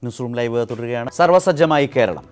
News newsroom live തുടരുകയാണ് സർവസജ്ജമായി Keralam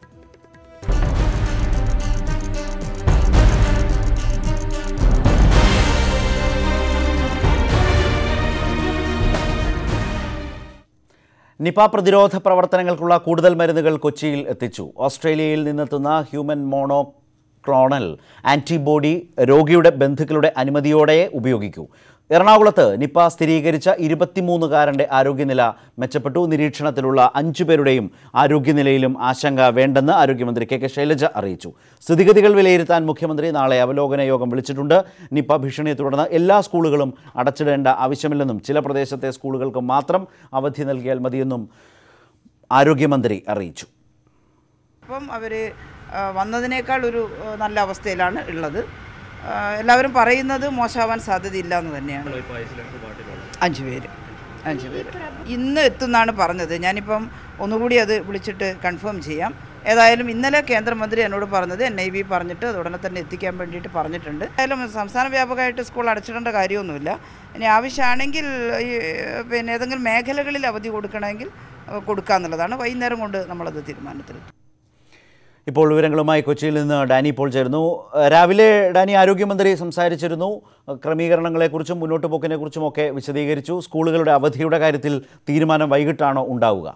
Nipah പ്രതിരോധ പ്രവർത്തനങ്ങൾക്കുള്ള കൂടുതൽ മരുന്നുകൾ കൊച്ചിയിൽ എത്തിച്ചു ഓസ്ട്രേലിയയിൽ നിന്നെത്തുന്ന ഹ്യൂമൻ മോണോക്ലോണൽ ആന്റിബോഡി രോഗിയുടെ ബന്ധുക്കളുടെ അനുമതിയോടെ ഉപയോഗിക്കൂ എറണാകുളത്ത് നിപ സ്ഥിരീകരിച്ച ഇരുപത്തിമൂന്നുകാരൻ്റെ ആരോഗ്യനില മെച്ചപ്പെട്ടു നിരീക്ഷണത്തിലുള്ള അഞ്ചു പേരുടെയും ആരോഗ്യനിലയിലും ആശങ്ക വേണ്ടെന്ന് ആരോഗ്യമന്ത്രി കെ കെ ശൈലജ അറിയിച്ചു സ്ഥിതിഗതികൾ വിലയിരുത്താൻ മുഖ്യമന്ത്രി നാളെ അവലോകന യോഗം വിളിച്ചിട്ടുണ്ട് നിപ ഭീഷണിയെ തുടർന്ന് എല്ലാ സ്കൂളുകളും അടച്ചിടേണ്ട ആവശ്യമില്ലെന്നും ചില പ്രദേശത്തെ സ്കൂളുകൾക്ക് മാത്രം അവധി നൽകിയാൽ മതിയെന്നും ആരോഗ്യമന്ത്രി അറിയിച്ചു അപ്പം അവർ വന്നതിനേക്കാൾ ഒരു ആ, നല്ല അവസ്ഥയിലാണ് ഉള്ളത് ആ, എല്ലാവരും പറയുന്നത് മോശമാവാൻ സാധ്യതയില്ല എന്ന് തന്നെയാണ് അഞ്ച് പേര് അഞ്ച് പേര് ഇന്ന് എത്തുന്നാണ് പറഞ്ഞത് ഞാനിപ്പം ഒന്നുകൂടി അത് വിളിച്ചിട്ട് കൺഫേം ചെയ്യാം ഏതായാലും ഇന്നലെ കേന്ദ്രമന്ത്രി എന്നോട് പറഞ്ഞത് എൻ ഐ ബി പറഞ്ഞിട്ട് അത് ഉടനെ തന്നെ എത്തിക്കാൻ വേണ്ടിയിട്ട് പറഞ്ഞിട്ടുണ്ട് ഏതായാലും സംസ്ഥാന വ്യാപകമായിട്ട് സ്കൂൾ അടച്ചിടേണ്ട കാര്യമൊന്നുമില്ല ഇനി ആവശ്യമാണെങ്കിൽ ഈ പിന്നെ ഏതെങ്കിലും മേഖലകളിൽ അവധി കൊടുക്കണമെങ്കിൽ അഹ് കൊടുക്കാന്നുള്ളതാണ് വൈകുന്നേരം കൊണ്ട് നമ്മളത് തീരുമാനത്തിലെത്തും ഇപ്പോൾ വിവരങ്ങളുമായി കൊച്ചിയിൽ നിന്ന് ഡാനി ഇപ്പോൾ ചേരുന്നു ഏഹ് രാവിലെ ഡാനി ആരോഗ്യമന്ത്രി സംസാരിച്ചിരുന്നു ക്രമീകരണങ്ങളെക്കുറിച്ചും മുന്നോട്ട് പോക്കിനെക്കുറിച്ചും ഒക്കെ വിശദീകരിച്ചു സ്കൂളുകളുടെ അവധിയുടെ കാര്യത്തിൽ തീരുമാനം വൈകിട്ടാണോ ഉണ്ടാവുക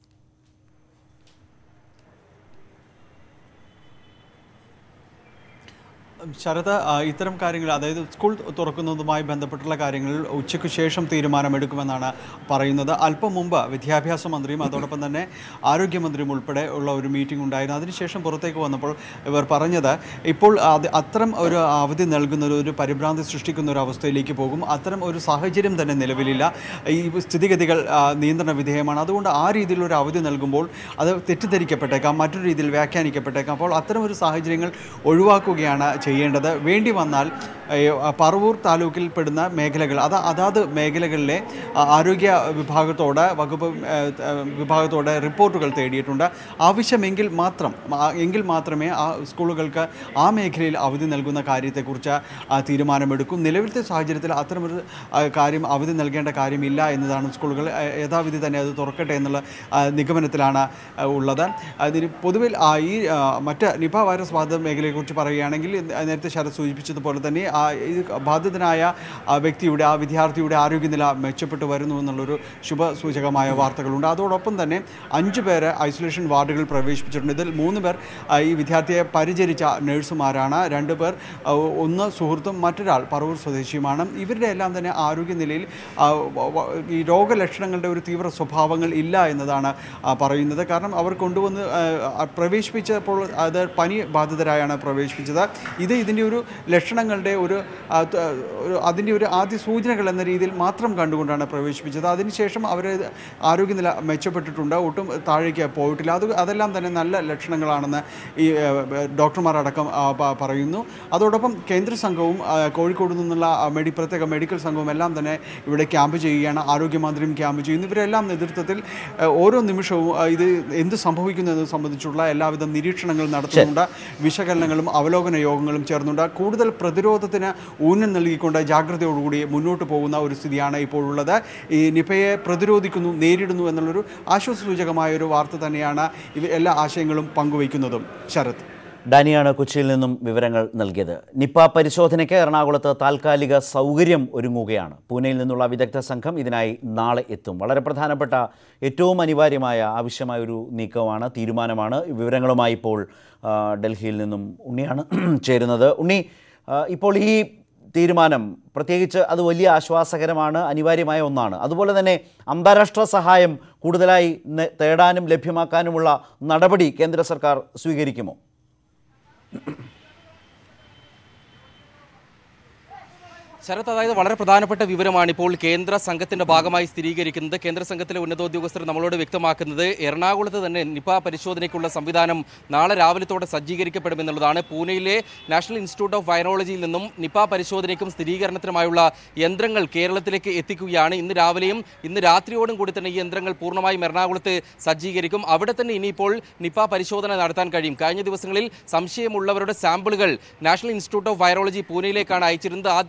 ശരത് ആ, ഇത്തരം കാര്യങ്ങൾ അതായത് സ്കൂൾ തുറക്കുന്നതുമായി ബന്ധപ്പെട്ടുള്ള കാര്യങ്ങളിൽ ഉച്ചയ്ക്ക് ശേഷം തീരുമാനമെടുക്കുമെന്നാണ് പറയുന്നത് അല്പം മുമ്പ് വിദ്യാഭ്യാസ മന്ത്രിയും അതോടൊപ്പം തന്നെ ആരോഗ്യമന്ത്രിയും ഉൾപ്പെടെ ഉള്ള ഒരു മീറ്റിംഗ് ഉണ്ടായിരുന്നു അതിനുശേഷം പുറത്തേക്ക് വന്നപ്പോൾ ഇവർ പറഞ്ഞത് ഇപ്പോൾ അത് അത്തരം ഒരു അവധി നൽകുന്ന ഒരു- ഒരു പരിഭ്രാന്തി സൃഷ്ടിക്കുന്ന ഒരു അവസ്ഥയിലേക്ക് പോകും അത്തരം ഒരു സാഹചര്യം തന്നെ നിലവിലില്ല ഈ സ്ഥിതിഗതികൾ ആ, നിയന്ത്രണ വിധേയമാണ് അതുകൊണ്ട് ആ രീതിയിലൊരു അവധി നൽകുമ്പോൾ അത് തെറ്റിദ്ധരിക്കപ്പെട്ടേക്കാം മറ്റൊരു രീതിയിൽ വ്യാഖ്യാനിക്കപ്പെട്ടേക്കാം അപ്പോൾ അത്തരം ഒരു സാഹചര്യങ്ങൾ ഒഴിവാക്കുകയാണ് ചെയ്യേണ്ടത് വേണ്ടി വന്നാൽ ഏ, പറവൂർ താലൂക്കിൽ പെടുന്ന മേഖലകൾ അത് അതാത് മേഖലകളിലെ ആ, ആരോഗ്യ വിഭാഗത്തോട് വകുപ്പ് ഏ, ഏ, വിഭാഗത്തോട് റിപ്പോർട്ടുകൾ തേടിയിട്ടുണ്ട് ആവശ്യമെങ്കിൽ മാത്രം ആ, എങ്കിൽ മാത്രമേ ആ സ്കൂളുകൾക്ക് ആ മേഖലയിൽ അവധി നൽകുന്ന കാര്യത്തെക്കുറിച്ച് ആ, തീരുമാനമെടുക്കും നിലവിലത്തെ സാഹചര്യത്തിൽ അത്തരമൊരു ആ, കാര്യം അവധി നൽകേണ്ട കാര്യമില്ല എന്നതാണ് സ്കൂളുകൾ ആ, യഥാവിധി തന്നെ അത് തുറക്കട്ടെ എന്നുള്ള ആ, നിഗമനത്തിലാണ് ആ, ഉള്ളത് അതിന് പൊതുവിൽ ആ, ഈ ആ, മറ്റ് നിപ വൈറസ് ബാധിത മേഖലയെക്കുറിച്ച് പറയുകയാണെങ്കിൽ നേരത്തെ ശരത് സൂചിപ്പിച്ചതുപോലെ തന്നെ ആ ഈ ബാധിതനായ ആ വ്യക്തിയുടെ ആ വിദ്യാർത്ഥിയുടെ ആരോഗ്യനില മെച്ചപ്പെട്ടു വരുന്നു എന്നുള്ളൊരു ശുഭസൂചകമായ വാർത്തകളുണ്ട് അതോടൊപ്പം തന്നെ അഞ്ച് പേര് ഐസൊലേഷൻ വാർഡുകളിൽ പ്രവേശിപ്പിച്ചിട്ടുണ്ട് ഇതിൽ മൂന്ന് പേർ ആ, ഈ വിദ്യാർത്ഥിയെ പരിചരിച്ച നഴ്സുമാരാണ് രണ്ട് പേർ ആ, ഒന്ന് സുഹൃത്തും മറ്റൊരാൾ പറവൂർ സ്വദേശിയുമാണ് ഇവരുടെ എല്ലാം തന്നെ ആരോഗ്യനിലയിൽ ആ, വ- വ- ഈ രോഗലക്ഷണങ്ങളുടെ ഒരു തീവ്ര സ്വഭാവങ്ങൾ ഇല്ല എന്നതാണ് ആ, പറയുന്നത് കാരണം അവർ കൊണ്ടുവന്ന് ആ, ആ, പ്രവേശിപ്പിച്ചപ്പോൾ അത് പനി ബാധിതരായാണ് പ്രവേശിപ്പിച്ചത് ഇത് ഇതിൻ്റെ ഒരു ലക്ഷണങ്ങളുടെ ഒരു ആ, ത- ഒരു അതിൻ്റെ ഒരു ആദ്യ സൂചനകൾ എന്ന രീതിയിൽ മാത്രം കണ്ടുകൊണ്ടാണ് പ്രവേശിപ്പിച്ചത് അതിനുശേഷം അവർ ആരോഗ്യനില മെച്ചപ്പെട്ടിട്ടുണ്ട് ഒട്ടും താഴേക്ക് പോയിട്ടില്ല അത് അതെല്ലാം തന്നെ നല്ല ലക്ഷണങ്ങളാണെന്ന് ഈ ആ, ഡോക്ടർമാർ അടക്കം ആ, പ- പറയുന്നു അതോടൊപ്പം കേന്ദ്ര സംഘവും ആ, കോഴിക്കോട് നിന്നുള്ള ആ, മെഡി പ്രത്യേക മെഡിക്കൽ സംഘവും എല്ലാം തന്നെ ഇവിടെ ക്യാമ്പ് ചെയ്യുകയാണ് ആരോഗ്യമന്ത്രിയും ക്യാമ്പ് ചെയ്യുന്നു ഇവരെല്ലാം നേതൃത്വത്തിൽ ആ, ഓരോ നിമിഷവും ആ, ഇത് എന്ത് സംഭവിക്കുന്നു എന്നത് സംബന്ധിച്ചുള്ള എല്ലാവിധ നിരീക്ഷണങ്ങൾ നടത്തുന്നുണ്ട് വിശകലനങ്ങളും അവലോകന യോഗങ്ങളും ചേർന്നുണ്ട് കൂടുതൽ പ്രതിരോധത്തിന് ഊന്നൽ നൽകിക്കൊണ്ട് ജാഗ്രതയോടുകൂടി മുന്നോട്ട് പോകുന്ന ഒരു സ്ഥിതിയാണ് ഇപ്പോൾ ഉള്ളത് ഈ നിപയെ പ്രതിരോധിക്കുന്നു നേരിടുന്നു എന്നുള്ളൊരു ആശ്വാസസൂചകമായ ഒരു വാർത്ത തന്നെയാണ് ഇവ എല്ലാ ആശയങ്ങളും പങ്കുവയ്ക്കുന്നതും ശരത് ഡാനിയാണ് കൊച്ചിയിൽ നിന്നും വിവരങ്ങൾ നൽകിയത് നിപ്പ പരിശോധനയ്ക്ക് എറണാകുളത്ത് താൽക്കാലിക സൗകര്യം ഒരുങ്ങുകയാണ് പൂനെയിൽ നിന്നുള്ള വിദഗ്ധ സംഘം ഇതിനായി നാളെ എത്തും വളരെ പ്രധാനപ്പെട്ട ഏറ്റവും അനിവാര്യമായ ആവശ്യമായ ഒരു നീക്കമാണ് തീരുമാനമാണ് ഈ വിവരങ്ങളുമായി ഇപ്പോൾ ആ, ഡൽഹിയിൽ നിന്നും ഉണ്ണിയാണ് ചേരുന്നത് ഉണ്ണി ആ, ഇപ്പോൾ ഈ തീരുമാനം പ്രത്യേകിച്ച് അത് വലിയ ആശ്വാസകരമാണ് അനിവാര്യമായ ഒന്നാണ് അതുപോലെ തന്നെ അന്താരാഷ്ട്ര സഹായം കൂടുതലായി നെ- തേടാനും ലഭ്യമാക്കാനുമുള്ള നടപടി കേന്ദ്ര സർക്കാർ സ്വീകരിക്കുമോ ശരത് അതായത് വളരെ പ്രധാനപ്പെട്ട വിവരമാണ് ഇപ്പോൾ കേന്ദ്ര സംഘത്തിന്റെ ഭാഗമായി സ്ഥിരീകരിക്കുന്നത് കേന്ദ്ര സംഘത്തിലെ ഉന്നതോദ്യോഗസ്ഥർ നമ്മളോട് വ്യക്തമാക്കുന്നത് എറണാകുളത്ത് തന്നെ നിപ പരിശോധനയ്ക്കുള്ള സംവിധാനം നാളെ രാവിലത്തോടെ സജ്ജീകരിക്കപ്പെടുമെന്നുള്ളതാണ് പൂനെയിലെ നാഷണൽ ഇൻസ്റ്റിറ്റ്യൂട്ട് ഓഫ് വൈറോളജിയിൽ നിന്നും നിപ പരിശോധനയ്ക്കും സ്ഥിരീകരണത്തിനുമായുള്ള യന്ത്രങ്ങൾ കേരളത്തിലേക്ക് എത്തിക്കുകയാണ് ഇന്ന് രാവിലെയും ഇന്ന് രാത്രിയോടും കൂടി തന്നെ ഈ യന്ത്രങ്ങൾ പൂർണ്ണമായും എറണാകുളത്ത് സജ്ജീകരിക്കും അവിടെ തന്നെ ഇനിയിപ്പോൾ നിപ പരിശോധന നടത്താൻ കഴിയും കഴിഞ്ഞ ദിവസങ്ങളിൽ സംശയമുള്ളവരുടെ സാമ്പിളുകൾ നാഷണൽ ഇൻസ്റ്റിറ്റ്യൂട്ട് ഓഫ് വൈറോളജി പൂനെയിലേക്കാണ് അയച്ചിരുന്നത് ആദ്യ സാമ്പിൾ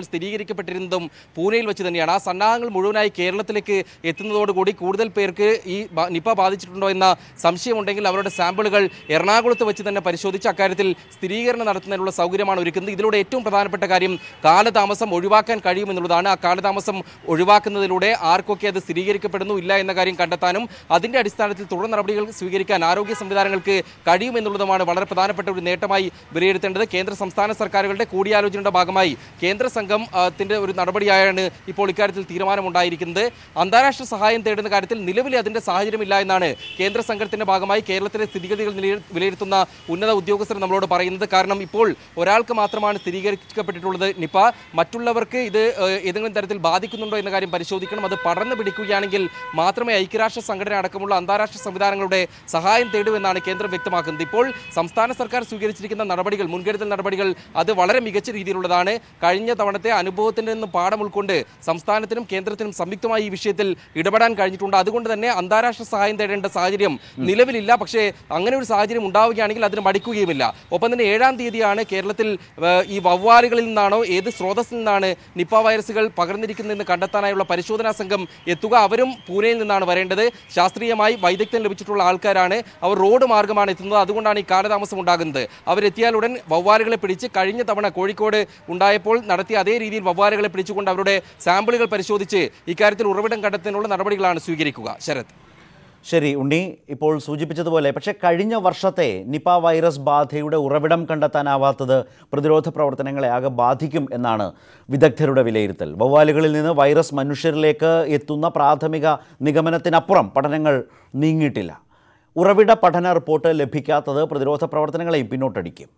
സ്ഥിരീകരിക്കപ്പെട്ടിരുന്നതും പൂനെയിൽ വെച്ച് തന്നെയാണ് ആ സന്നാഹങ്ങൾ മുഴുവനായി കേരളത്തിലേക്ക് എത്തുന്നതോടുകൂടി കൂടുതൽ പേർക്ക് ഈ ബ- നിപ ബാധിച്ചിട്ടുണ്ടോ എന്ന സംശയമുണ്ടെങ്കിൽ അവരുടെ സാമ്പിളുകൾ എറണാകുളത്ത് വെച്ച് തന്നെ പരിശോധിച്ച് അക്കാര്യത്തിൽ സ്ഥിരീകരണം നടത്തുന്നതിനുള്ള സൗകര്യമാണ് ഒരുക്കുന്നത് ഇതിലൂടെ ഏറ്റവും പ്രധാനപ്പെട്ട കാര്യം കാലതാമസം ഒഴിവാക്കാൻ കഴിയുമെന്നുള്ളതാണ് ആ കാലതാമസം ഒഴിവാക്കുന്നതിലൂടെ ആർക്കൊക്കെ അത് സ്ഥിരീകരിക്കപ്പെടുന്നു ഇല്ല എന്ന കാര്യം കണ്ടെത്താനും അതിന്റെ അടിസ്ഥാനത്തിൽ തുടർ നടപടികൾ സ്വീകരിക്കാൻ ആരോഗ്യ സംവിധാനങ്ങൾക്ക് കഴിയുമെന്നുള്ളതുമാണ് വളരെ പ്രധാനപ്പെട്ട ഒരു നേട്ടമായി വിലയിരുത്തേണ്ടത് കേന്ദ്ര സംസ്ഥാന സർക്കാരുകളുടെ കൂടിയാലോചനയുടെ ഭാഗമായി കേന്ദ്ര സംഘം ആ, ത്തിന്റെ ഒരു നടപടിയായാണ് ഇപ്പോൾ ഇക്കാര്യത്തിൽ തീരുമാനമുണ്ടായിരിക്കുന്നത് അന്താരാഷ്ട്ര സഹായം തേടുന്ന കാര്യത്തിൽ നിലവിൽ അതിന്റെ സാഹചര്യമില്ല എന്നാണ് കേന്ദ്ര സംഘത്തിന്റെ ഭാഗമായി കേരളത്തിലെ സ്ഥിതിഗതികൾ നിലയിൽ- വിലയിരുത്തുന്ന ഉന്നത ഉദ്യോഗസ്ഥർ നമ്മളോട് പറയുന്നത് കാരണം ഇപ്പോൾ ഒരാൾക്ക് മാത്രമാണ് സ്ഥിരീകരിക്കപ്പെട്ടിട്ടുള്ളത് നിപ മറ്റുള്ളവർക്ക് ഇത് ഏഹ്, ഏതെങ്കിലും തരത്തിൽ ബാധിക്കുന്നുണ്ടോ എന്ന കാര്യം പരിശോധിക്കണം അത് പടർന്നു പിടിക്കുകയാണെങ്കിൽ മാത്രമേ ഐക്യരാഷ്ട്ര സംഘടന അടക്കമുള്ള അന്താരാഷ്ട്ര സംവിധാനങ്ങളുടെ സഹായം തേടുമെന്നാണ് കേന്ദ്രം വ്യക്തമാക്കുന്നത് ഇപ്പോൾ സംസ്ഥാന സർക്കാർ സ്വീകരിച്ചിരിക്കുന്ന നടപടികൾ മുൻകരുതൽ നടപടികൾ അത് വളരെ മികച്ച രീതിയിലുള്ളതാണ് കഴിഞ്ഞ തവണത്തെ അനുഭവത്തിൽ നിന്ന് പാഠം ഉൾക്കൊണ്ട് സംസ്ഥാനത്തിനും കേന്ദ്രത്തിനും സംയുക്തമായി ഈ വിഷയത്തിൽ ഇടപെടാൻ കഴിഞ്ഞിട്ടുണ്ട് അതുകൊണ്ട് തന്നെ അന്താരാഷ്ട്ര സഹായം തേടേണ്ട സാഹചര്യം നിലവിലില്ല പക്ഷേ അങ്ങനെ ഒരു സാഹചര്യം ഉണ്ടാവുകയാണെങ്കിൽ അതിന് മടിക്കുകയുമില്ല ഒപ്പം തന്നെ ഏഴാം തീയതിയാണ് കേരളത്തിൽ ഏഹ്, ഈ വവ്വാലുകളിൽ നിന്നാണോ ഏത് സ്രോതസ്സിൽ നിന്നാണ് നിപ്പ വൈറസുകൾ പകർന്നിരിക്കുന്നതെന്ന് കണ്ടെത്താനായുള്ള പരിശോധനാ സംഘം എത്തുക അവരും പൂനെയിൽ നിന്നാണ് വരേണ്ടത് ശാസ്ത്രീയമായി വൈദഗ്ധ്യം ലഭിച്ചിട്ടുള്ള ആൾക്കാരാണ് അവർ റോഡ് മാർഗമാണ് എത്തുന്നത് അതുകൊണ്ടാണ് ഈ കാലതാമസം ഉണ്ടാകുന്നത് അവരെത്തിയാൽ ഉടൻ വവ്വാലുകളെ പിടിച്ച് കഴിഞ്ഞ തവണ കോഴിക്കോട് ഉണ്ടായപ്പോൾ നടത്തിയ അതേ രീതിയിൽ വവ്വാലുകളെ പിടിച്ചുകൊണ്ട് അവരുടെ സാമ്പിളുകൾ പരിശോധിച്ച് ഇക്കാര്യത്തിൽ ഉറവിടം കണ്ടെത്തുന്നതിനുള്ള നടപടികളാണ് സ്വീകരിക്കുക ശരത് ശരി ഉണ്ണി ഇപ്പോൾ സൂചിപ്പിച്ചതുപോലെ പക്ഷേ കഴിഞ്ഞ വർഷത്തെ നിപ വൈറസ് ബാധയുടെ ഉറവിടം കണ്ടെത്താനാവാത്തത് പ്രതിരോധ പ്രവർത്തനങ്ങളെ ആകെ ബാധിക്കും എന്നാണ് വിദഗ്ധരുടെ വിലയിരുത്തൽ വവ്വാലുകളിൽ നിന്ന് വൈറസ് മനുഷ്യരിലേക്ക് എത്തുന്ന പ്രാഥമിക നിഗമനത്തിനപ്പുറം പഠനങ്ങൾ നീങ്ങിയിട്ടില്ല ഉറവിട പഠന റിപ്പോർട്ട് ലഭിക്കാത്തത് പ്രതിരോധ പ്രവർത്തനങ്ങളെയും പിന്നോട്ടടിക്കും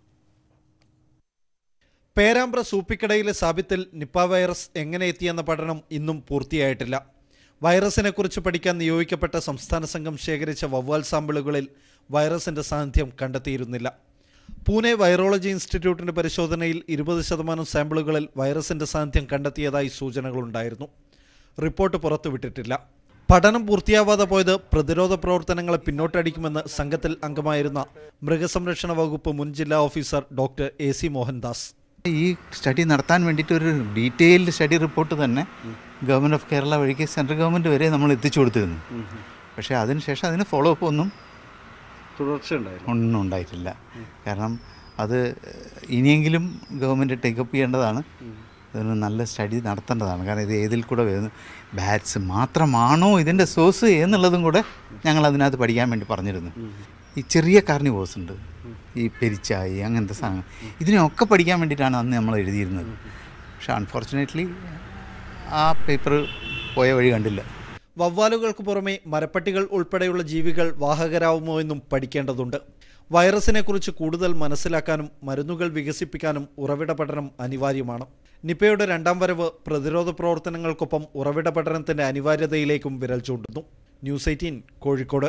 പേരാമ്പ്ര സൂപ്പിക്കടയിലെ സാബിത്തിൽ നിപ്പ വൈറസ് എങ്ങനെ എത്തിയെന്ന പഠനം ഇന്നും പൂർത്തിയായിട്ടില്ല വൈറസിനെക്കുറിച്ച് പഠിക്കാൻ നിയോഗിക്കപ്പെട്ട സംസ്ഥാന സംഘം ശേഖരിച്ച വവ്വാൽ സാമ്പിളുകളിൽ വൈറസിന്റെ സാന്നിധ്യം കണ്ടെത്തിയിരുന്നില്ല പൂനെ വൈറോളജി ഇൻസ്റ്റിറ്റ്യൂട്ടിന്റെ പരിശോധനയിൽ ഇരുപത് ശതമാനം സാമ്പിളുകളിൽ വൈറസിന്റെ സാന്നിധ്യം കണ്ടെത്തിയതായി സൂചനകളുണ്ടായിരുന്നു റിപ്പോർട്ട് പുറത്തുവിട്ടിട്ടില്ല പഠനം പൂർത്തിയാവാതെ പോയത് പ്രതിരോധ പ്രവർത്തനങ്ങളെ പിന്നോട്ടടിക്കുമെന്ന് സംഘത്തിൽ അംഗമായിരുന്ന മൃഗസംരക്ഷണ വകുപ്പ് മുൻ ജില്ലാ officer doctor A C Mohandas ഈ സ്റ്റഡി നടത്താൻ വേണ്ടിയിട്ട് ഒരു ഡീറ്റെയിൽഡ് സ്റ്റഡി റിപ്പോർട്ട് തന്നെ ഗവൺമെൻറ് ഓഫ് കേരള വഴിക്ക് സെൻട്രൽ ഗവൺമെൻറ് വരെ നമ്മൾ എത്തിച്ചു കൊടുത്തിരുന്നു പക്ഷേ അതിനുശേഷം അതിന് ഫോളോ അപ്പ് ഒന്നും ഒന്നും ഉണ്ടായിട്ടില്ല കാരണം അത് ഇനിയെങ്കിലും ഗവൺമെൻറ് ടേക്കപ്പ് ചെയ്യേണ്ടതാണ് അതിന് നല്ല സ്റ്റഡി നടത്തേണ്ടതാണ് കാരണം ഇത് ഏതിൽ കൂടെ വരുന്നു ബാറ്റ്സ് മാത്രമാണോ ഇതിൻ്റെ സോഴ്സ് എന്നുള്ളതും കൂടെ ഞങ്ങൾ അതിനകത്ത് പഠിക്കാൻ വേണ്ടി പറഞ്ഞിരുന്നു ഈ ചെറിയ കാർണിവോസ് ഉണ്ട് ഈ പെരിച്ചായി അങ്ങനത്തെ സാധനങ്ങൾ ഇതിനെയൊക്കെ പഠിക്കാൻ വേണ്ടിയിട്ടാണ് അന്ന് നമ്മൾ എഴുതിയിരുന്നത് പക്ഷേ അൺഫോർച്ചുനേറ്റ്ലി ആ പേപ്പർ പോയ വഴി കണ്ടില്ല വവ്വാലുകൾക്ക് പുറമെ മരപ്പട്ടികൾ ഉൾപ്പെടെയുള്ള ജീവികൾ വാഹകരാവുമോ എന്നും പഠിക്കേണ്ടതുണ്ട് വൈറസിനെക്കുറിച്ച് കൂടുതൽ മനസ്സിലാക്കാനും മരുന്നുകൾ വികസിപ്പിക്കാനും ഉറവിട പഠനം അനിവാര്യമാണ് നിപയുടെ രണ്ടാം വരവ് പ്രതിരോധ പ്രവർത്തനങ്ങൾക്കൊപ്പം ഉറവിട പഠനത്തിന്റെ അനിവാര്യതയിലേക്കും വിരൽ ചൂണ്ടുന്നു news eighteen Kozhikode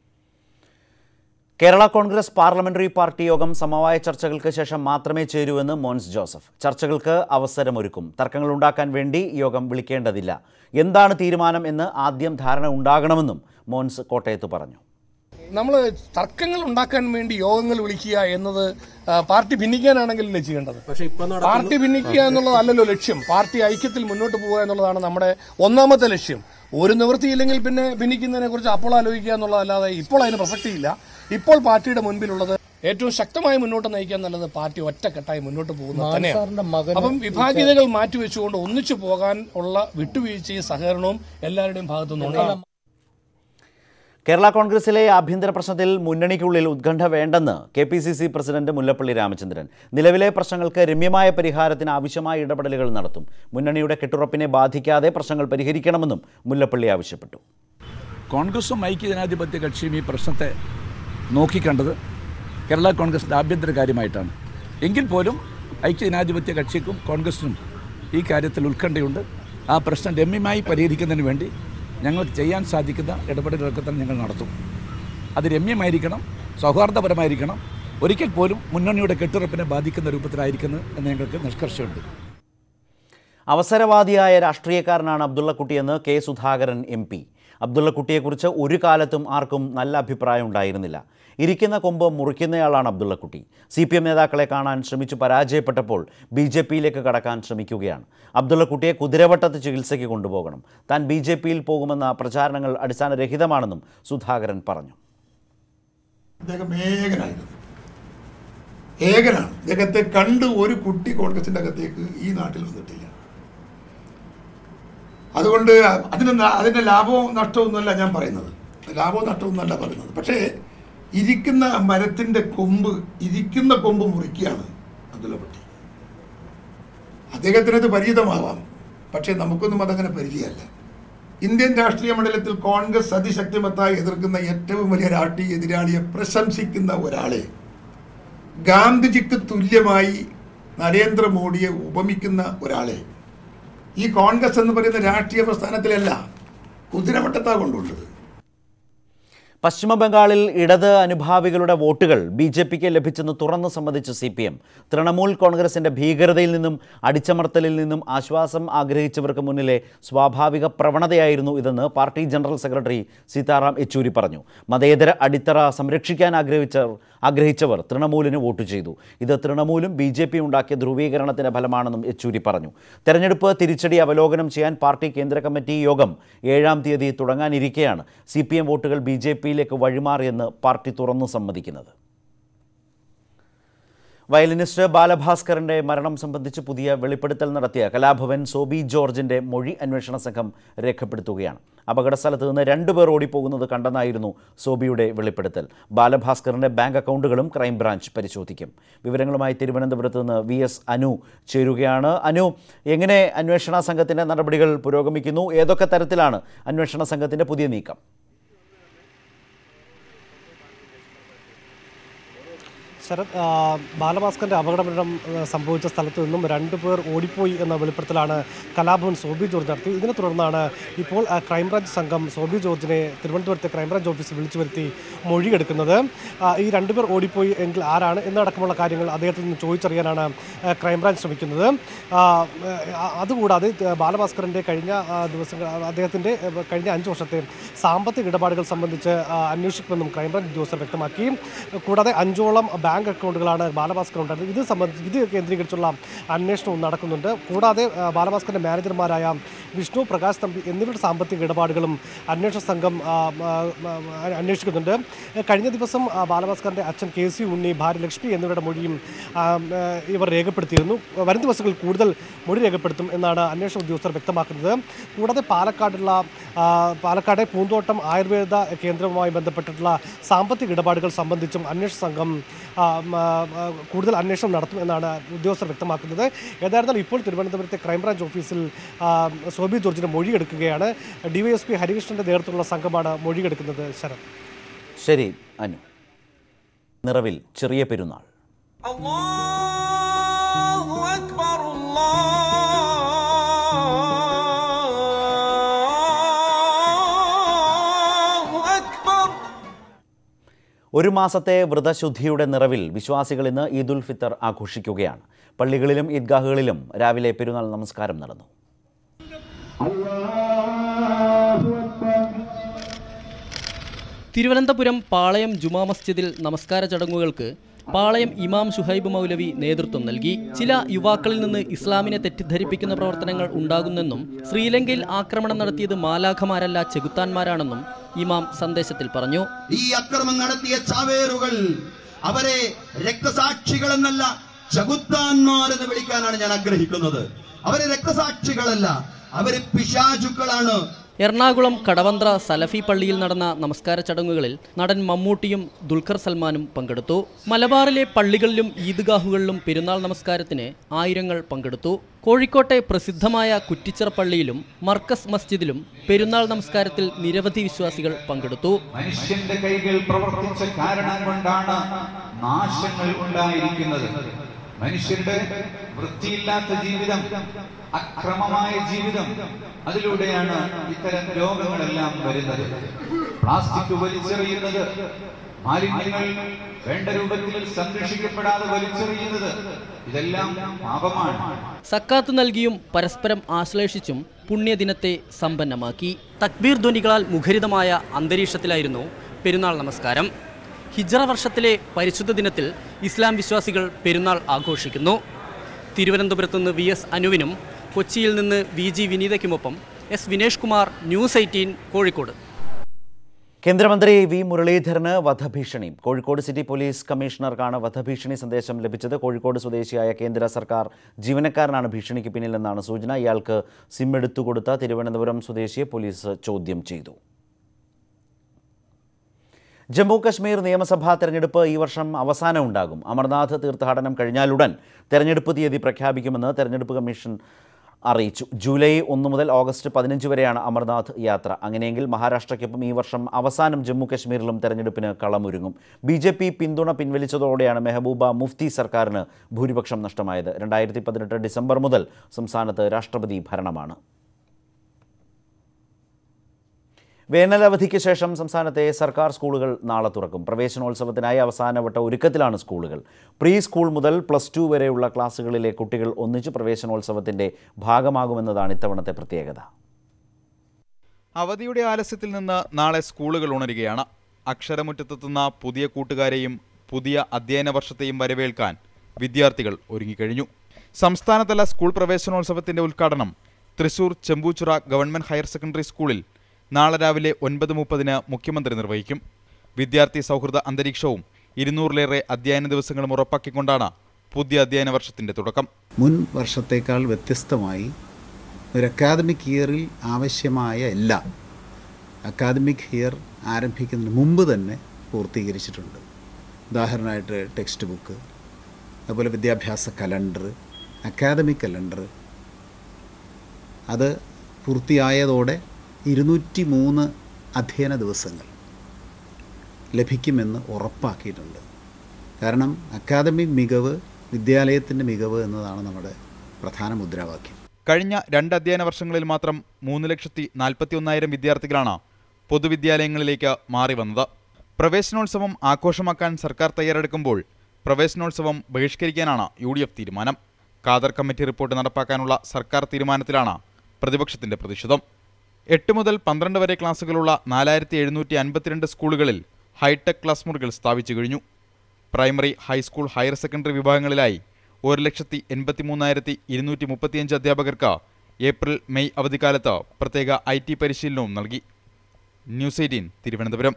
Kerala Congress parliamentary party യോഗം സമവായ ചർച്ചകൾക്ക് ശേഷം മാത്രമേ ചേരൂവെന്ന് മോൻസ് ജോസഫ് ചർച്ചകൾക്ക് അവസരമൊരുക്കും തർക്കങ്ങൾ ഉണ്ടാക്കാൻ വേണ്ടി യോഗം വിളിക്കേണ്ടതില്ല എന്താണ് തീരുമാനം എന്ന് ആദ്യം ധാരണ ഉണ്ടാകണമെന്നും മോൻസ് കോട്ടയത്ത് പറഞ്ഞു നമ്മൾ തർക്കങ്ങൾ ഉണ്ടാക്കാൻ വേണ്ടി യോഗങ്ങൾ വിളിക്കുക എന്നത് ആ, പാർട്ടി ഭിന്നിക്കാനാണെങ്കിലല്ലേ ചെയ്യേണ്ടത് പാർട്ടി ഭിന്നിക്കുക എന്നുള്ളതല്ലല്ലോ ലക്ഷ്യം പാർട്ടി ഐക്യത്തിൽ മുന്നോട്ട് പോകുക എന്നുള്ളതാണ് നമ്മുടെ ഒന്നാമത്തെ ലക്ഷ്യം ഒരു നിവൃത്തിയില്ലെങ്കിൽ പിന്നെ ഭിന്നിക്കുന്നതിനെ കുറിച്ച് അപ്പോൾ ആലോചിക്കുക എന്നുള്ളതല്ലാതെ ഇപ്പോൾ അതിന് പ്രസക്തിയില്ല ഇപ്പോൾ പാർട്ടിയുടെ മുൻപിലുള്ളത് ഏറ്റവും ശക്തമായി മുന്നോട്ട് നയിക്കാൻ നല്ലത് പാർട്ടി ഒറ്റക്കെട്ടായി മുന്നോട്ട് പോകുന്നത് തന്നെയാണ് അപ്പം വിഭാഗീയതകൾ മാറ്റിവെച്ചുകൊണ്ട് ഒന്നിച്ചു പോകാൻ ഉള്ള വിട്ടുവീഴ്ചയും സഹകരണവും എല്ലാവരുടെയും ഭാഗത്തുനിന്നുണ്ടാകും കേരള കോൺഗ്രസിലെ ആഭ്യന്തര പ്രശ്നത്തിൽ മുന്നണിക്കുള്ളിൽ ഉത്കണ്ഠ വേണ്ടെന്ന് K P C C president Mullappally Ramachandran നിലവിലെ പ്രശ്നങ്ങൾക്ക് രമ്യമായ പരിഹാരത്തിന് ആവശ്യമായ ഇടപെടലുകൾ നടത്തും മുന്നണിയുടെ കെട്ടുറപ്പിനെ ബാധിക്കാതെ പ്രശ്നങ്ങൾ പരിഹരിക്കണമെന്നും മുല്ലപ്പള്ളി ആവശ്യപ്പെട്ടു കോൺഗ്രസും ഐക്യജനാധിപത്യ കക്ഷിയും ഈ പ്രശ്നത്തെ നോക്കിക്കണ്ടത് കേരള കോൺഗ്രസിൻ്റെ ആഭ്യന്തര കാര്യമായിട്ടാണ് എങ്കിൽ പോലും ഐക്യജനാധിപത്യ കക്ഷിക്കും കോൺഗ്രസിനും ഈ കാര്യത്തിൽ ഉത്കണ്ഠയുണ്ട് ആ പ്രശ്നം രമ്യമായി പരിഹരിക്കുന്നതിന് വേണ്ടി ഞങ്ങൾക്ക് ചെയ്യാൻ സാധിക്കുന്ന ഇടപെടലുകളൊക്കെ തന്നെ ഞങ്ങൾ നടത്തും അത് രമ്യമായിരിക്കണം സൗഹാർദ്ദപരമായിരിക്കണം ഒരിക്കൽ പോലും മുന്നണിയുടെ കെട്ടുറപ്പിനെ ബാധിക്കുന്ന രൂപത്തിലായിരിക്കുന്നത് എന്ന് ഞങ്ങൾക്ക് നിഷ്കർഷയുണ്ട് അവസരവാദിയായ രാഷ്ട്രീയക്കാരനാണ് അബ്ദുള്ളക്കുട്ടിയെന്ന് കെ സുധാകരൻ എം പി അബ്ദുള്ളക്കുട്ടിയെക്കുറിച്ച് ഒരു കാലത്തും ആർക്കും നല്ല അഭിപ്രായം ഉണ്ടായിരുന്നില്ല ഇരിക്കുന്ന കൊമ്പ് മുറിക്കുന്നയാളാണ് അബ്ദുള്ളക്കുട്ടി സി പി എം നേതാക്കളെ കാണാൻ ശ്രമിച്ചു പരാജയപ്പെട്ടപ്പോൾ ബി ജെ പിയിലേക്ക് കടക്കാൻ ശ്രമിക്കുകയാണ് അബ്ദുള്ളക്കുട്ടിയെ കുതിരവട്ടത്ത് ചികിത്സയ്ക്ക് കൊണ്ടുപോകണം താൻ ബി ജെ പിയിൽ പോകുമെന്ന പ്രചാരണങ്ങൾ അടിസ്ഥാനരഹിതമാണെന്നും സുധാകരൻ പറഞ്ഞു അദ്ദേഹം ഏകനായിരുന്നു ഏകനാണ് അദ്ദേഹത്തെ കണ്ട് ഒരു കുട്ടി കോൺഗ്രസിന്റെ അകത്തേക്ക് ഈ നാട്ടിൽ വന്നിട്ടില്ല അതുകൊണ്ട് അതിന് ന- അതിന്റെ ലാഭവും നഷ്ടമൊന്നുമല്ല ഞാൻ പറയുന്നത് ലാഭവും നഷ്ടമൊന്നുമല്ല പറയുന്നത് പക്ഷേ ഇരിക്കുന്ന മരത്തിന്റെ കൊമ്പ് ഇരിക്കുന്ന കൊമ്പ് മുറിക്കുകയാണ് അബ്ദുള്ളപ്പട്ടി അദ്ദേഹത്തിനത് പരിചിതമാവാം പക്ഷേ നമുക്കൊന്നും അതങ്ങനെ പരിചയമല്ല ഇന്ത്യൻ രാഷ്ട്രീയ മണ്ഡലത്തിൽ കോൺഗ്രസ് അതിശക്തിമത്തായി എതിർക്കുന്ന ഏറ്റവും വലിയ രാഷ്ട്രീയ എതിരാളിയെ പ്രശംസിക്കുന്ന ഒരാളെ ഗാന്ധിജിക്ക് തുല്യമായി നരേന്ദ്രമോദിയെ ഉപമിക്കുന്ന ഒരാളെ ഈ കോൺഗ്രസ് എന്ന് പറയുന്ന രാഷ്ട്രീയ പ്രസ്ഥാനത്തിലല്ല കുതിരവട്ടത്താ കൊണ്ടുള്ളത് പശ്ചിമ ബംഗാളിൽ ഇടത് അനുഭാവികളുടെ വോട്ടുകൾ ബി ജെ പിക്ക് ലഭിച്ചെന്ന് തുറന്നു സമ്മതിച്ച സി പി എം തൃണമൂൽ കോൺഗ്രസിന്റെ ഭീകരതയിൽ നിന്നും അടിച്ചമർത്തലിൽ നിന്നും ആശ്വാസം ആഗ്രഹിച്ചവർക്ക് മുന്നിലെ സ്വാഭാവിക പ്രവണതയായിരുന്നു ഇതെന്ന് party general secretary Sitaram Yechury പറഞ്ഞു മതേതര അടിത്തറ സംരക്ഷിക്കാൻ ആഗ്രഹിച്ചവർ ആഗ്രഹിച്ചവർ തൃണമൂലിന് വോട്ട് ചെയ്തു ഇത് തൃണമൂലും ബി ജെ പി ഉണ്ടാക്കിയ ധ്രുവീകരണത്തിന്റെ ഫലമാണെന്നും യെച്ചൂരി പറഞ്ഞു തെരഞ്ഞെടുപ്പ് തിരിച്ചടി അവലോകനം ചെയ്യാൻ പാർട്ടി കേന്ദ്ര കമ്മിറ്റി യോഗം ഏഴാം തീയതി തുടങ്ങാനിരിക്കെയാണ് സി പി എം വോട്ടുകൾ ബി ജെ പിയിലേക്ക് വഴിമാറിയെന്ന് പാർട്ടി തുറന്നു സമ്മതിക്കുന്നത് വയലിനിസ്റ്റ് ബാലഭാസ്കറിന്റെ മരണം സംബന്ധിച്ച് പുതിയ വെളിപ്പെടുത്തൽ നടത്തിയ കലാഭവൻ സോബി ജോർജിന്റെ മൊഴി അന്വേഷണ സംഘം രേഖപ്പെടുത്തുകയാണ് അപകടസ്ഥലത്ത് നിന്ന് രണ്ടുപേർ ഓടിപ്പോകുന്നത് കണ്ടെന്നായിരുന്നു സോബിയുടെ വെളിപ്പെടുത്തൽ ബാലഭാസ്കറിന്റെ ബാങ്ക് അക്കൗണ്ടുകളും ക്രൈംബ്രാഞ്ച് പരിശോധിക്കും വിവരങ്ങളുമായി തിരുവനന്തപുരത്ത് നിന്ന് വി എസ് അനു ചേരുകയാണ് അനു എങ്ങനെ അന്വേഷണ സംഘത്തിന്റെ നടപടികൾ പുരോഗമിക്കുന്നു ഏതൊക്കെ തരത്തിലാണ് അന്വേഷണ സംഘത്തിന്റെ പുതിയ നീക്കം ശരത് ആ, ബാലഭാസ്കറിന്റെ അപകടമരണം ആ, സംഭവിച്ച സ്ഥലത്ത് നിന്നും രണ്ടുപേർ ഓടിപ്പോയി എന്ന വെളിപ്പെടുത്തലാണ് കലാഭവൻ സോബി ജോർജ് നടത്തി ഇതിനെ തുടർന്നാണ് ഇപ്പോൾ ആ, ക്രൈംബ്രാഞ്ച് സംഘം സോബി ജോർജിനെ തിരുവനന്തപുരത്തെ ക്രൈംബ്രാഞ്ച് ഓഫീസിൽ വിളിച്ചു വരുത്തി മൊഴിയെടുക്കുന്നത് ആ, ഈ രണ്ടുപേർ ഓടിപ്പോയി എങ്കിൽ ആരാണ് എന്നടക്കമുള്ള കാര്യങ്ങൾ അദ്ദേഹത്തിൽ നിന്ന് ചോദിച്ചറിയാനാണ് ആ, ക്രൈംബ്രാഞ്ച് ശ്രമിക്കുന്നത് ആ, ആ, അതുകൂടാതെ ആ, ബാലഭാസ്കറിന്റെ കഴിഞ്ഞ ആ, ദിവസങ്ങൾ അദ്ദേഹത്തിന്റെ ആ, കഴിഞ്ഞ അഞ്ച് വർഷത്തെ സാമ്പത്തിക ഇടപാടുകൾ സംബന്ധിച്ച് ആ, അന്വേഷിക്കുമെന്നും ക്രൈംബ്രാഞ്ച് ഉദ്യോഗസ്ഥർ വ്യക്തമാക്കി കൂടാതെ അഞ്ചോളം ബാങ്ക് അക്കൗണ്ടുകളാണ് ബാലഭാസ്കർ ഉണ്ടായിരുന്നത് ഇത് സംബന്ധിച്ച് ഇത് കേന്ദ്രീകരിച്ചുള്ള അന്വേഷണവും നടക്കുന്നുണ്ട് കൂടാതെ ആ, ബാലഭാസ്കറിന്റെ മാനേജർമാരായ വിഷ്ണു പ്രകാശ് തമ്പി എന്നിവരുടെ സാമ്പത്തിക ഇടപാടുകളും അന്വേഷണ സംഘം ആ, ആ, ആ, അന്വേഷിക്കുന്നുണ്ട് കഴിഞ്ഞ ദിവസം ആ, ബാലഭാസ്കറിന്റെ അച്ഛൻ കെ സി ഉണ്ണി ഭാര്യ ലക്ഷ്മി എന്നിവരുടെ മൊഴിയും ആ, ആ, ഇവർ രേഖപ്പെടുത്തിയിരുന്നു വരും ദിവസങ്ങളിൽ കൂടുതൽ മൊഴി രേഖപ്പെടുത്തും എന്നാണ് അന്വേഷണ ഉദ്യോഗസ്ഥർ വ്യക്തമാക്കുന്നത് കൂടാതെ പാലക്കാടുള്ള ആ, പാലക്കാടെ പൂന്തോട്ടം ആയുർവേദ കേന്ദ്രവുമായി ബന്ധപ്പെട്ടിട്ടുള്ള സാമ്പത്തിക ഇടപാടുകൾ സംബന്ധിച്ചും അന്വേഷണ സംഘം ആ, ഉം, ആ, ആ, കൂടുതൽ അന്വേഷണം നടത്തും എന്നാണ് ഉദ്യോഗസ്ഥർ വ്യക്തമാക്കുന്നത് ഏതായിരുന്നാലും ഇപ്പോൾ തിരുവനന്തപുരത്തെ ക്രൈംബ്രാഞ്ച് ഓഫീസിൽ ആ, സോബി ജോർജിന്റെ മൊഴിയെടുക്കുകയാണ് ഡിവൈഎസ്പി ഹരികൃഷ്ണന്റെ നേതൃത്വത്തിലുള്ള സംഘമാണ് മൊഴിയെടുക്കുന്നത് ശരത് ശരി അനു നിറവിൽ ചെറിയ പെരുന്നാൾ ഒരു മാസത്തെ വ്രതശുദ്ധിയുടെ നിറവിൽ വിശ്വാസികൾ ഇന്ന് ഈദുൽ ഫിത്തർ ആഘോഷിക്കുകയാണ് പള്ളികളിലും ഈദ്ഗാഹുകളിലും രാവിലെ പെരുന്നാൾ നമസ്കാരം നടന്നു തിരുവനന്തപുരം പാളയം ജുമാ മസ്ജിദിൽ നമസ്കാര ചടങ്ങുകൾക്ക് പാളയം ഇമാം ഷുഹൈബ് മൗലവി നേതൃത്വം നൽകി ചില യുവാക്കളിൽ നിന്ന് ഇസ്ലാമിനെ തെറ്റിദ്ധരിപ്പിക്കുന്ന പ്രവർത്തനങ്ങൾ ഉണ്ടാകുന്നെന്നും ശ്രീലങ്കയിൽ ആക്രമണം നടത്തിയത് മാലാഖമാരല്ല ചെകുത്താന്മാരാണെന്നും ഇമാം സന്ദേശത്തിൽ പറഞ്ഞു ഈ അക്രമം നടത്തിയ ചാവേറുകൾ അവരെ രക്തസാക്ഷികൾ എന്നല്ല ചകുത്താന്മാരെന്ന് വിളിക്കാനാണ് ഞാൻ ആഗ്രഹിക്കുന്നത് അവരെ രക്തസാക്ഷികളല്ല അവര് പിശാചുക്കളാണ് എറണാകുളം കടവന്ത്ര സലഫി പള്ളിയിൽ നടന്ന നമസ്കാര ചടങ്ങുകളിൽ നടൻ മമ്മൂട്ടിയും ദുൽഖർ സൽമാനും പങ്കെടുത്തു മലബാറിലെ പള്ളികളിലും ഈദ്ഗാഹുകളിലും പെരുന്നാൾ നമസ്കാരത്തിന് ആയിരങ്ങൾ പങ്കെടുത്തു കോഴിക്കോട്ടെ പ്രസിദ്ധമായ കുറ്റിച്ചിറ പള്ളിയിലും മർക്കസ് മസ്ജിദിലും പെരുന്നാൾ നമസ്കാരത്തിൽ നിരവധി വിശ്വാസികൾ പങ്കെടുത്തു മനുഷ്യന്റെ കൈകൾ പ്രവർത്തിച്ച കാരണം കൊണ്ടാണ് നാശങ്ങൾ ഉണ്ടായിരിക്കുന്നത് മനുഷ്യരുടെ വൃത്തിയില്ലാത്ത ജീവിതം അക്രമമായ ജീവിതം അതിലൂടെയാണ് ഇത്തരം രോഗങ്ങളെല്ലാം വരുന്നത് പ്ലാസ്റ്റിക് വലിച്ചെറിയുന്നത് മാലിന്യങ്ങൾ വേണ്ട രൂപത്തിൽ സംരക്ഷിക്കപ്പെടാതെ വലിച്ചെറിയുന്നത് ഇതെല്ലാം പാപമാണ് സക്കാത്ത് നൽകിയും പരസ്പരം ആശ്ലേഷിച്ചും പുണ്യദിനത്തെ സമ്പന്നമാക്കി തക്ബീർ ധ്വനികളാൽ മുഖരിതമായ അന്തരീക്ഷത്തിലായിരുന്നു പെരുന്നാൾ നമസ്കാരം ഹിജ്റ വർഷത്തിലെ പരിശുദ്ധ ദിനത്തിൽ ഇസ്ലാം വിശ്വാസികൾ പെരുന്നാൾ ആഘോഷിക്കുന്നു തിരുവനന്തപുരത്ത് നിന്ന് വി എസ് അനുവിനും കൊച്ചിയിൽ നിന്ന് വി ജി വിനീതയ്ക്കുമൊപ്പം S Vinesh Kumar news eighteen Kozhikode കേന്ദ്രമന്ത്രി വി മുരളീധരന് വധഭീഷണി കോഴിക്കോട് സിറ്റി പോലീസ് കമ്മീഷണർക്കാണ് വധഭീഷണി സന്ദേശം ലഭിച്ചത് കോഴിക്കോട് സ്വദേശിയായ കേന്ദ്ര സർക്കാർ ജീവനക്കാരനാണ് ഭീഷണിക്ക് പിന്നിലെന്നാണ് സൂചന ഇയാൾക്ക് സിം എടുത്തുകൊടുത്ത തിരുവനന്തപുരം സ്വദേശിയെ പോലീസ് ചോദ്യം ചെയ്തു ജമ്മു കശ്മീർ നിയമസഭാ തെരഞ്ഞെടുപ്പ് ഈ വർഷം അവസാനം ഉണ്ടാകും അമർനാഥ് തീർത്ഥാടനം കഴിഞ്ഞാലുടൻ തെരഞ്ഞെടുപ്പ് തീയതി പ്രഖ്യാപിക്കുമെന്ന് തെരഞ്ഞെടുപ്പ് കമ്മീഷൻ അറിയിച്ചു ജൂലൈ ഒന്ന് മുതൽ ഓഗസ്റ്റ് പതിനഞ്ച് വരെയാണ് അമർനാഥ് യാത്ര അങ്ങനെയെങ്കിൽ മഹാരാഷ്ട്രയ്ക്കൊപ്പം ഈ വർഷം അവസാനം ജമ്മു കശ്മീരിലും തെരഞ്ഞെടുപ്പിന് കളമൊരുങ്ങും ബി ജെ പി പിന്തുണ പിൻവലിച്ചതോടെയാണ് മെഹബൂബ മുഫ്തി സർക്കാരിന് ഭൂരിപക്ഷം നഷ്ടമായത് രണ്ടായിരത്തി പതിനെട്ട് ഡിസംബർ മുതൽ സംസ്ഥാനത്ത് രാഷ്ട്രപതി ഭരണമാണ് വേനലവധിക്ക് ശേഷം സംസ്ഥാനത്തെ സർക്കാർ സ്കൂളുകൾ നാളെ തുറക്കും പ്രവേശനോത്സവത്തിനായി അവസാനവട്ട ഒരുക്കത്തിലാണ് സ്കൂളുകൾ പ്രീ സ്കൂൾ മുതൽ പ്ലസ് ടു വരെയുള്ള ക്ലാസ്സുകളിലെ കുട്ടികൾ ഒന്നിച്ച് പ്രവേശനോത്സവത്തിന്റെ ഭാഗമാകുമെന്നതാണ് ഇത്തവണത്തെ പ്രത്യേകത അവധിയുടെ ആലസ്യത്തിൽ നിന്ന് നാളെ സ്കൂളുകൾ ഉണരുകയാണ് അക്ഷരമുറ്റത്തെത്തുന്ന പുതിയ കൂട്ടുകാരെയും പുതിയ അധ്യയന വർഷത്തെയും വരവേൽക്കാൻ വിദ്യാർത്ഥികൾ ഒരുങ്ങിക്കഴിഞ്ഞു സംസ്ഥാനതല സ്കൂൾ പ്രവേശനോത്സവത്തിന്റെ ഉദ്ഘാടനം Thrissur Chembuchira government higher secondary സ്കൂളിൽ നാളെ രാവിലെ ഒൻപത് മുപ്പതിന് മുഖ്യമന്ത്രി നിർവഹിക്കും വിദ്യാർത്ഥി സൗഹൃദ അന്തരീക്ഷവും ഇരുന്നൂറിലേറെ അധ്യയന ദിവസങ്ങളും ഉറപ്പാക്കിക്കൊണ്ടാണ് പുതിയ അധ്യയന വർഷത്തിന്റെ തുടക്കം മുൻ വർഷത്തേക്കാൾ വ്യത്യസ്തമായി ഒരു അക്കാദമിക് ഇയറിൽ ആവശ്യമായ എല്ലാം അക്കാദമിക് ഇയർ ആരംഭിക്കുന്നതിന് മുമ്പ് തന്നെ പൂർത്തീകരിച്ചിട്ടുണ്ട് ഉദാഹരണമായിട്ട് ടെക്സ്റ്റ് ബുക്ക് അതുപോലെ വിദ്യാഭ്യാസ കലണ്ടർ അക്കാദമിക് കലണ്ടർ അത് പൂർത്തിയായതോടെ ഇരുന്നൂറ്റി മൂന്ന് അധ്യയന ദിവസങ്ങൾ ലഭിക്കുമെന്ന് ഉറപ്പാക്കിയിട്ടുണ്ട് കാരണം അക്കാദമിക് മികവ് വിദ്യാലയത്തിൻ്റെ മികവ് എന്നതാണ് നമ്മുടെ പ്രധാന മുദ്രാവാക്യം കഴിഞ്ഞ രണ്ട് അധ്യയന വർഷങ്ങളിൽ മാത്രം മൂന്ന് ലക്ഷത്തി നാൽപ്പത്തി ഒന്നായിരം വിദ്യാർത്ഥികളാണ് പൊതുവിദ്യാലയങ്ങളിലേക്ക് മാറി വന്നത് പ്രവേശനോത്സവം ആഘോഷമാക്കാൻ സർക്കാർ തയ്യാറെടുക്കുമ്പോൾ പ്രവേശനോത്സവം ബഹിഷ്കരിക്കാനാണ് യു ഡി എഫ് തീരുമാനം ഖാദർ കമ്മിറ്റി റിപ്പോർട്ട് നടപ്പാക്കാനുള്ള സർക്കാർ തീരുമാനത്തിലാണ് പ്രതിപക്ഷത്തിന്റെ പ്രതിഷേധം എട്ട് മുതൽ പന്ത്രണ്ട് വരെ ക്ലാസ്സുകളുള്ള നാലായിരത്തി എഴുന്നൂറ്റി അൻപത്തിരണ്ട് സ്കൂളുകളിൽ ഹൈടെക് ക്ലാസ് മുറികൾ സ്ഥാപിച്ചു കഴിഞ്ഞു പ്രൈമറി ഹൈസ്കൂൾ ഹയർ സെക്കൻഡറി വിഭാഗങ്ങളിലായി ഒരു ലക്ഷത്തി എൺപത്തി മൂന്നായിരത്തി ഇരുന്നൂറ്റി മുപ്പത്തിയഞ്ച് അധ്യാപകർക്ക് ഏപ്രിൽ മെയ് അവധിക്കാലത്ത് പ്രത്യേക ഐ ടി പരിശീലനവും നൽകി ന്യൂസ് എയ്റ്റീൻ തിരുവനന്തപുരം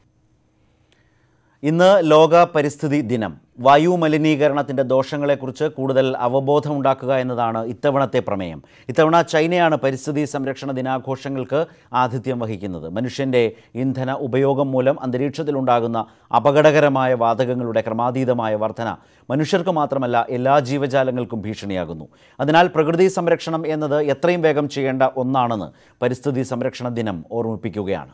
ഇന്ന് ലോക പരിസ്ഥിതി ദിനം വായു മലിനീകരണത്തിൻ്റെ ദോഷങ്ങളെക്കുറിച്ച് കൂടുതൽ അവബോധം ഉണ്ടാക്കുക എന്നതാണ് ഇത്തവണത്തെ പ്രമേയം ഇത്തവണ ചൈനയാണ് പരിസ്ഥിതി സംരക്ഷണ ദിനാഘോഷങ്ങൾക്ക് ആതിഥ്യം വഹിക്കുന്നത് മനുഷ്യൻ്റെ ഇന്ധന ഉപയോഗം മൂലം അന്തരീക്ഷത്തിലുണ്ടാകുന്ന അപകടകരമായ വാതകങ്ങളുടെ ക്രമാതീതമായ വർധന മനുഷ്യർക്ക് മാത്രമല്ല എല്ലാ ജീവജാലങ്ങൾക്കും ഭീഷണിയാകുന്നു അതിനാൽ പ്രകൃതി സംരക്ഷണം എന്നത് എത്രയും വേഗം ചെയ്യേണ്ട ഒന്നാണെന്ന് പരിസ്ഥിതി സംരക്ഷണ ദിനം ഓർമ്മിപ്പിക്കുകയാണ്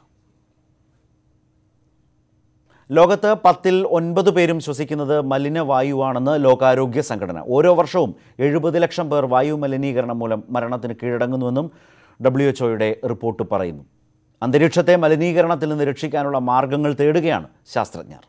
ലോകത്ത് പത്തിൽ ഒൻപത് പേരും ശ്വസിക്കുന്നത് മലിനവായുവാണെന്ന് ലോകാരോഗ്യ സംഘടന ഓരോ വർഷവും എഴുപത് ലക്ഷം പേർ വായു മലിനീകരണം മൂലം മരണത്തിന് കീഴടങ്ങുന്നുവെന്നും ഡബ്ല്യു എച്ച്ഒയുടെ റിപ്പോർട്ട് പറയുന്നു അന്തരീക്ഷത്തെ മലിനീകരണത്തിൽ നിന്ന് രക്ഷിക്കാനുള്ള മാർഗങ്ങൾ തേടുകയാണ് ശാസ്ത്രജ്ഞർ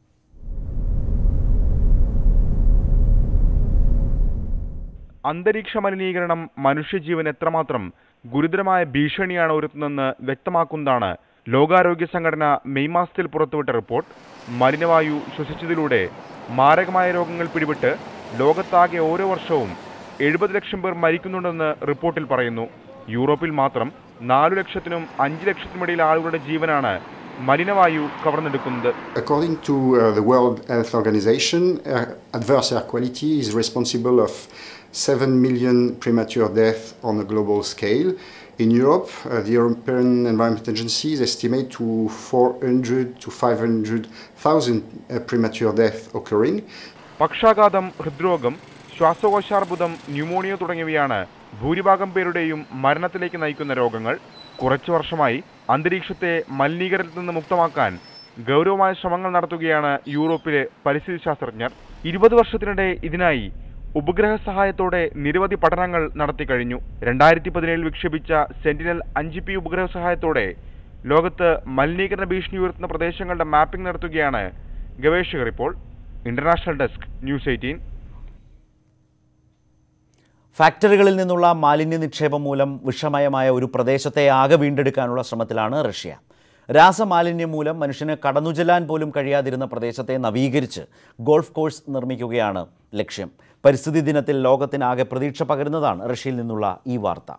അന്തരീക്ഷ മലിനീകരണം മനുഷ്യജീവൻ എത്രമാത്രം ഗുരുതരമായ ഭീഷണിയാണ് ഉയർത്തുന്നതെന്ന് വ്യക്തമാക്കുന്നതാണ് ലോകാരോഗ്യ സംഘടന മെയ് മാസത്തിൽ പുറത്തുവിട്ട റിപ്പോർട്ട് മലിനവായു ശ്വസിച്ചതിലൂടെ മാരകമായ രോഗങ്ങൾ പിടിപെട്ട് ലോകത്താകെ ഓരോ വർഷവും എഴുപത് ലക്ഷം പേർ മരിക്കുന്നുണ്ടെന്ന് റിപ്പോർട്ടിൽ പറയുന്നു യൂറോപ്പിൽ മാത്രം നാലു ലക്ഷത്തിനും അഞ്ച് ലക്ഷത്തിനുമിടയിൽ ആളുകളുടെ ജീവനാണ് മലിനവായു കവർന്നെടുക്കുന്നത് According to uh, the World Health Organization, air, adverse air quality is responsible of 7 million premature deaths on a global scale. In Europe, uh, the European Environment Agency is estimate to 400 to 500,000 uh, premature deaths occurring. പക്ഷാഘാതം ഹൃദ്രോഗം ശ്വാസകോശാർബുദം pneumonia തുടങ്ങിയവയാണ് ഭൂരിഭാഗം പേരുടെയും മരണത്തിലേക്ക് നയിക്കുന്ന രോഗങ്ങൾ കുറച്ചു വർഷമായി അന്തരീക്ഷത്തെ മലിനീകരണത്തിൽ നിന്ന് മുക്തമാക്കാൻ ഗൗരവമായ ശ്രമങ്ങൾ നടത്തുകയാണ് യൂറോപ്പിലെ പരിസ്ഥിതി ശാസ്ത്രജ്ഞർ ഇരുപത് വർഷത്തിനിടെ ഇതിനായി ഉപഗ്രഹ സഹായത്തോടെ നിരവധി പഠനങ്ങൾ നടത്തിക്കഴിഞ്ഞു രണ്ടായിരത്തി പതിനേഴിൽ വിക്ഷേപിച്ച സെന്റിനൽ അഞ്ച് പി ഉപഗ്രഹ സഹായത്തോടെ ലോകത്ത് മലിനീകരണ ഭീഷണി ഉയർത്തുന്ന പ്രദേശങ്ങളുടെ മാപ്പിംഗ് നടത്തുകയാണ് ഗവേഷകർ ഇപ്പോൾ ഇന്റർനാഷണൽ ഡെസ്ക് ന്യൂസ് എയ്റ്റീൻ ഫാക്ടറികളിൽ നിന്നുള്ള മാലിന്യ നിക്ഷേപം മൂലം വിഷമയമായ ഒരു പ്രദേശത്തെ ആകെ വീണ്ടെടുക്കാനുള്ള ശ്രമത്തിലാണ് റഷ്യ രാസമാലിന്യം മൂലം മനുഷ്യന് കടന്നുചെല്ലാൻ പോലും കഴിയാതിരുന്ന പ്രദേശത്തെ നവീകരിച്ച് ഗോൾഫ് കോഴ്സ് നിർമ്മിക്കുകയാണ് ലക്ഷ്യം പരിസ്ഥിതി ദിനത്തിൽ ലോകത്തിനാകെ പ്രതീക്ഷ പകരുന്നതാണ് റഷ്യയിൽ നിന്നുള്ള ഈ വാർത്ത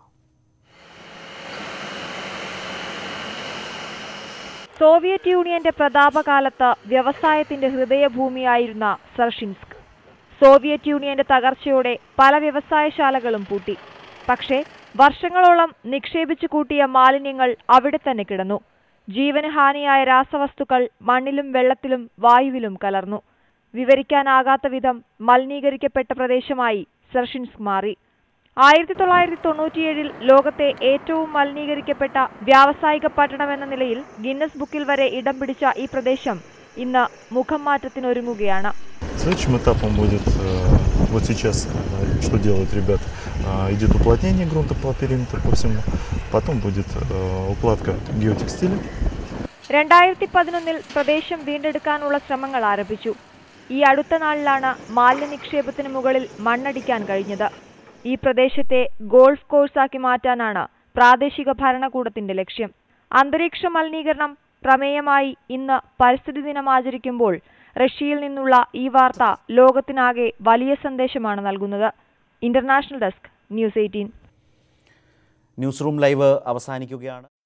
സോവിയറ്റ് യൂണിയന്റെ പ്രതാപകാലത്ത് വ്യവസായത്തിന്റെ ഹൃദയഭൂമിയായിരുന്ന സർഷിൻസ്ക് സോവിയറ്റ് യൂണിയന്റെ തകർച്ചയോടെ പല വ്യവസായശാലകളും പൂട്ടി പക്ഷേ വർഷങ്ങളോളം നിക്ഷേപിച്ചു കൂട്ടിയ മാലിന്യങ്ങൾ അവിടെ തന്നെ കിടന്നു ജീവന് ഹാനിയായ രാസവസ്തുക്കൾ മണ്ണിലും വെള്ളത്തിലും വായുവിലും കലർന്നു വിവരിക്കാനാകാത്ത വിധം മലിനീകരിക്കപ്പെട്ട പ്രദേശമായി സർഷിൻസ്ക് മാറി ആയിരത്തി തൊള്ളായിരത്തി തൊണ്ണൂറ്റിയേഴിൽ ലോകത്തെ ഏറ്റവും മലിനീകരിക്കപ്പെട്ട വ്യാവസായിക പട്ടണമെന്ന നിലയിൽ ഗിന്നസ് ബുക്കിൽ വരെ ഇടം പിടിച്ച ഈ പ്രദേശം ഇന്ന് മുഖം മാറ്റത്തിനൊരുങ്ങുകയാണ് Следующим этапом будет, э, вот сейчас, э, что делают ребята, э, идет уплотнение грунта по периметру по всему, потом будет э, укладка геотекстиля. രണ്ടായിരത്തി പതിനൊന്നിൽ പ്രദേശം വീണ്ടെടുക്കാനുള്ള ശ്രമങ്ങൾ ആരംഭിച്ചു ഈ അടുത്ത നാളിലാണ് മാലിന്യ നിക്ഷേപത്തിന് മുകളിൽ മണ്ണടിക്കാൻ കഴിഞ്ഞത് ഈ പ്രദേശത്തെ ഗോൾഫ് കോഴ്സാക്കി മാറ്റാനാണ് പ്രാദേശിക ഭരണകൂടത്തിന്റെ ലക്ഷ്യം അന്തരീക്ഷ മലിനീകരണം പ്രമേയമായി ഇന്ന് പരിസ്ഥിതി ദിനം ആചരിക്കുമ്പോൾ റഷ്യയിൽ നിന്നുള്ള ഈ വാർത്ത ലോകത്തിനാകെ വലിയ സന്ദേശമാണ് നൽകുന്നത് international desk news eighteen newsroom live അവസാനിക്കുകയാണ്